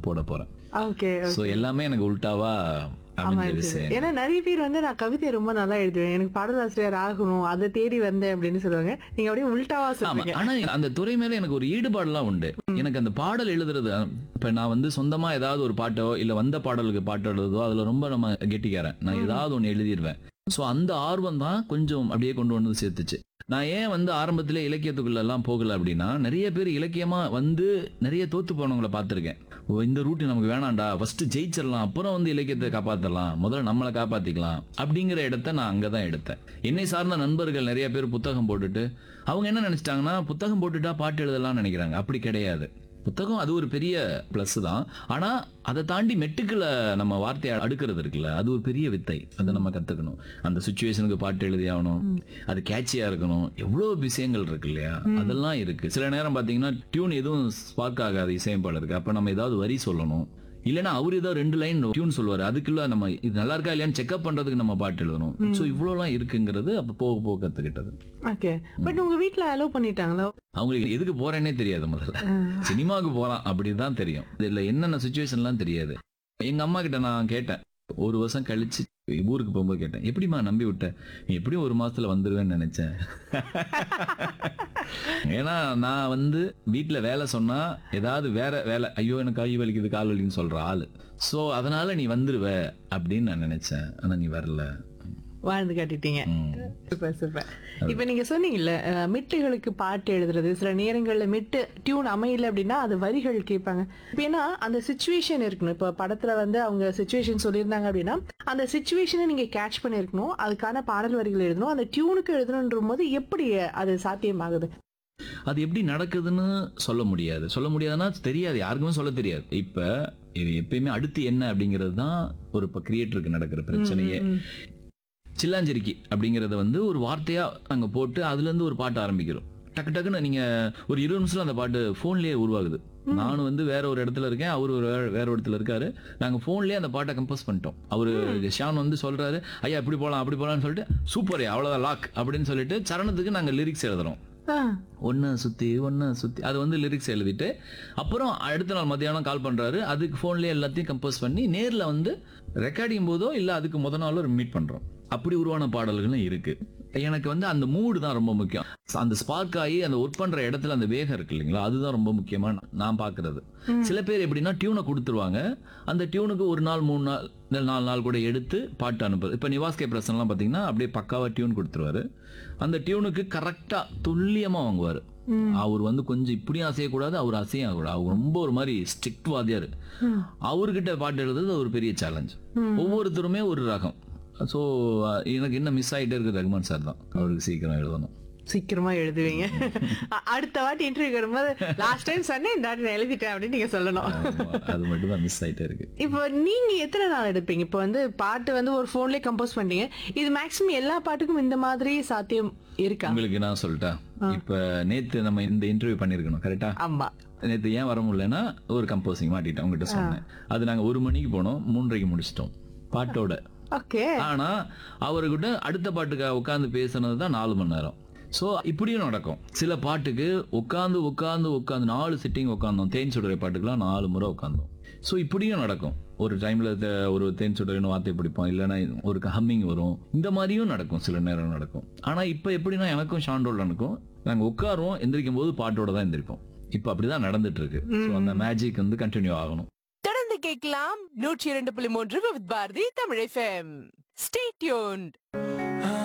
நான் போட போறேன் ஓகே சோ எல்லாமே எனக்கு உல்டாவா அமைஞ்ச விஷயம் ஏன்னா நிறைய பேர் வந்து நான் கவிதை ரொம்ப நல்லா எழுதுவேன் எனக்கு பாடலாசிரியர் ஆகணும் அதை தேடி வந்தேன் அப்படின்னு சொல்லுவாங்க நீங்க அப்படியே உல்டாவா ஆமா சொல்றீங்க ஆனா அந்த துறை மேல எனக்கு ஒரு ஈடுபாடுலாம் உண்டு எனக்கு அந்த பாடல் எழுதுறது இப்ப நான் வந்து சொந்தமா ஏதாவது ஒரு பாட்டோ இல்ல வந்த பாடலுக்கு பாட்டு எழுதுதோ அதுல ரொம்ப நம்ம கெட்டிக்காரன் நான் ஏதாவது ஒண்ணு எழுதிடுவேன் சோ அந்த ஆர்வம் தான் கொஞ்சம் அப்படியே கொண்டு வந்து சேர்த்துச்சு நான் ஏன் வந்து ஆரம்பத்திலே இலக்கியத்துக்குள்ள எல்லாம் போகல அப்படின்னா நிறைய பேர் இலக்கியமா வந்து நிறைய தோத்து போனவங்கள பார்த்திருக்கேன் ஓ, இந்த ரூட் நமக்கு வேணாம்டா ஃபர்ஸ்ட் ஜெயிச்சிடலாம் அப்புறம் வந்து இலக்கியத்தை காப்பாத்தலாம் முதல்ல நம்மளை காப்பாத்திக்கலாம் அப்படிங்கிற இடத்த நான் அங்கதான் எடுத்தேன் என்னை சார்ந்த நண்பர்கள் நிறைய பேர் புத்தகம் போட்டுட்டு அவங்க என்ன நினைச்சிட்டாங்கன்னா புத்தகம் போட்டுட்டா பாட்டு எழுதலாம்னு நினைக்கிறாங்க அப்படி கிடையாது புத்தகம் அது ஒரு பெரிய ப்ளஸ் தான் ஆனா அதை தாண்டி மெட்டுக்களை நம்ம வார்த்தையை அடுக்கிறது இருக்குல்ல அது ஒரு பெரிய வித்தை அதை நம்ம கத்துக்கணும் அந்த சுச்சுவேஷனுக்கு பாட்டு எழுதி ஆகணும் அது கேட்சியா இருக்கணும் எவ்வளவு விஷயங்கள் இருக்கு இல்லையா அதெல்லாம் இருக்கு சில நேரம் பாத்தீங்கன்னா டியூன் எதுவும் ஸ்பார்க் ஆகாது இசையமைப்பாளருக்கு அப்ப நம்ம ஏதாவது வரி சொல்லணும் இல்லைன்னா அவர் ஏதோ ரெண்டு லைன் டியூன் சொல்லுவாரு அதுக்குள்ள நம்ம இது நல்லா இருக்கா இல்லையான்னு செக்அப் பண்றதுக்கு நம்ம பாட்டு எழுதணும் ஸோ இவ்வளோலாம் இருக்குங்கிறது அப்ப போக போக கத்துக்கிட்டது ஓகே பட் உங்க வீட்ல அலோவ் பண்ணிட்டாங்களா அவங்களுக்கு எதுக்கு போறேன்னே தெரியாது முதல்ல சினிமாவுக்கு போலாம் அப்படிதான் தெரியும் இதுல என்னென்ன சுச்சுவேஷன்லாம் தெரியாது எங்க அம்மா கிட்ட நான் கேட்டேன் ஒரு வருஷம் கழிச்சு ஊருக்கு போகும்போது கேட்டேன் எப்படிம்மா நம்பி விட்ட நீ எப்படியும் ஒரு மாசத்துல வந்துருவேன்னு நினைச்சேன் ஏன்னா நான் வந்து வீட்ல வேலை சொன்னா ஏதாவது வேற வேலை ஐயோ எனக்கு கை வலிக்குது கால் வலிக்குன்னு சொல்ற ஆளு சோ அதனால நீ வந்துருவ அப்படின்னு நான் நினைச்சேன் ஆனா நீ வரல வாழ்ந்து காட்டிட்டீங்க ம். சூப்பர் சூப்பர் இப்ப நீங்க சொன்னீங்கல்ல அஹ், மிட்டுகளுக்கு பாட்டு எழுதுறது சில நேரங்கள்ல மிட்டு டியூன் அமையல அப்படின்னா அது வரிகள் கேட்பாங்க இப்ப ஏன்னா அந்த சுச்சுவேஷன் இருக்கணும் இப்ப படத்துல வந்து அவங்க சுச்சுவேஷன் சொல்லியிருந்தாங்க அப்படின்னா அந்த சுச்சுவேஷனை நீங்க கேட்ச் பண்ணிருக்கணும் அதுக்கான பாடல் வரிகள் எழுதணும் அந்த டியூனுக்கு எழுதணுன்ற போது எப்படி அது சாத்தியமாகுது அது எப்படி நடக்குதுன்னு சொல்ல முடியாது சொல்ல முடியாதுன்னா தெரியாது யாருக்குமே சொல்ல தெரியாது இப்ப இது எப்பயுமே அடுத்து என்ன அப்படிங்கிறது தான் ஒரு இப்போ கிரியேட்டருக்கு நடக்கிற பிரச்சனையே ம், சில்லாஞ்சேரிக்கி அப்படிங்கறத வந்து ஒரு வார்த்தையா நாங்க போட்டு அதுல இருந்து ஒரு பாட்டு ஆரம்பிக்கிறோம் டக்கு டக்குன்னு நீங்க ஒரு இருபது நிமிஷத்துல அந்த பாட்டு போன்லயே உருவாகுது நானும் வந்து வேற ஒரு இடத்துல இருக்கேன் அவர் ஒரு வேற- வேற ஒரு இடத்துல இருக்காரு நாங்க போன்லயே அந்த பாட்டை கம்போஸ் பண்ணிட்டோம் அவரு ஷான் வந்து சொல்றாரு ஐயா இப்படி போலாம் அப்படி போலாம்னு சொல்லிட்டு சூப்பர் அவ்வளவுதான் லாக் அப்படின்னு சொல்லிட்டு சரணத்துக்கு நாங்க லிரிக்ஸ் எழுதுறோம் ஆ, ஒன்று சுற்றி ஒன்று சுற்றி அது வந்து லிரிக்ஸ் எழுதிட்டு அப்புறம் அடுத்த நாள் மத்தியானம் கால் பண்ணுறாரு அதுக்கு ஃபோன்லேயே எல்லாத்தையும் கம்போஸ் பண்ணி நேரில் வந்து ரெக்கார்டிங் போதோ இல்லை அதுக்கு முத நாளோ மீட் பண்ணுறோம் அப்படி உருவான பாடல்களும் இருக்கு எனக்கு வந்து அந்த மூடு தான் ரொம்ப முக்கியம் அந்த ஸ்பார்க் ஆகி அந்த ஒர்க் பண்ற இடத்துல அந்த வேகம் இருக்கு இல்லைங்களா அதுதான் ரொம்ப முக்கியமா நான் நான் பாக்குறது சில பேர் எப்படின்னா டியூனை கொடுத்துருவாங்க அந்த டியூனுக்கு ஒரு நாள் மூணு நாள் இல்லை நாலு நாள் கூட எடுத்து பாட்டு அனுப்புறது இப்போ நிவாஸ் கே பிரசன்லாம் பார்த்தீங்கன்னா அப்படியே பக்காவா டியூன் கொடுத்துருவாரு அந்த டியூனுக்கு கரெக்டா துல்லியமா வாங்குவாரு அவர் வந்து கொஞ்சம் இப்படியும் அசையக்கூடாது அவர் அசையும் ஆகக்கூடாது அவர் ரொம்ப ஒரு மாதிரி ஸ்ட்ரிக்ட் வாதியாரு அவர்கிட்ட பாட்டு எழுதுறது ஒரு பெரிய சேலஞ்ச் ஒவ்வொருத்தருமே ஒரு ரகம் ஸோ எனக்கு என்ன மிஸ் ஆகிட்டே இருக்கு ரகுமான் சார் தான் அவருக்கு சீக்கிரம் எழுதணும் சீக்கிரமா எழுதுவீங்க அ- அடுத்த வாட்டி இன்டர்வியூ வரும்போது லாஸ்ட் டைம் சொன்னேன் இந்த வாட்டி நான் எழுதிட்டேன் அப்படின்னு நீங்க சொல்லணும் ஆமா, அது மட்டும் தான் மிஸ் ஆகிட்டே இருக்கு இப்போ நீங்க எத்தனை நாள் எடுப்பீங்க இப்போ வந்து பாட்டு வந்து ஒரு போன்லயே கம்போஸ் பண்ணீங்க இது மேக்ஸிமம் எல்லா பாட்டுக்கும் இந்த மாதிரி சாத்தியம் இருக்கா உங்களுக்கு நான் சொல்லிட்டேன் இப்ப நேத்து நம்ம இந்த இன்டர்வியூ பண்ணிருக்கணும் கரெக்டா ஆமா நேத்து ஏன் வர முடியலன்னா ஒரு கம்போசிங் மாட்டிட்டேன் உங்ககிட்ட சொன்னேன் அது நாங்க ஒரு மணிக்கு போனோம் மூன்றரைக்கு முடிச்சிட்டோம் பாட்டோட ஓகே ஆனா அவர்கிட்ட அடுத்த பாட்டுக்கு உட்காந்து பேசுனது தான் நாலு மணி நேரம் சோ இப்படியும் நடக்கும் சில பாட்டுக்கு உட்காந்து உட்காந்து உட்காந்து நாலு சிட்டிங் உட்காந்தோம் தேன் சுடரை பாட்டுக்கெல்லாம் நாலு முறை உட்காந்தோம் சோ இப்படியும் நடக்கும் ஒரு டைம்ல ஒரு தேன் சுடரைன்னு வார்த்தை பிடிப்போம் இல்லைன்னா ஒரு ஹம்மிங் வரும் இந்த மாதிரியும் நடக்கும் சில நேரம் நடக்கும் ஆனா இப்ப எப்படின்னா எனக்கும் ஷாண்டோலனுக்கும் நாங்க உட்காருவோம் எந்திரிக்கும் போது பாட்டோட தான் எந்திரிப்போம் இப்ப அப்படிதான் நடந்துட்டு இருக்கு So அந்த மேஜிக் வந்து கண்டினியூ ஆகணும் தொடர்ந்து கேட்கலாம் நூற்றி இரண்டு புள்ளி மூன்று with Bharathi Tamil FM stay tuned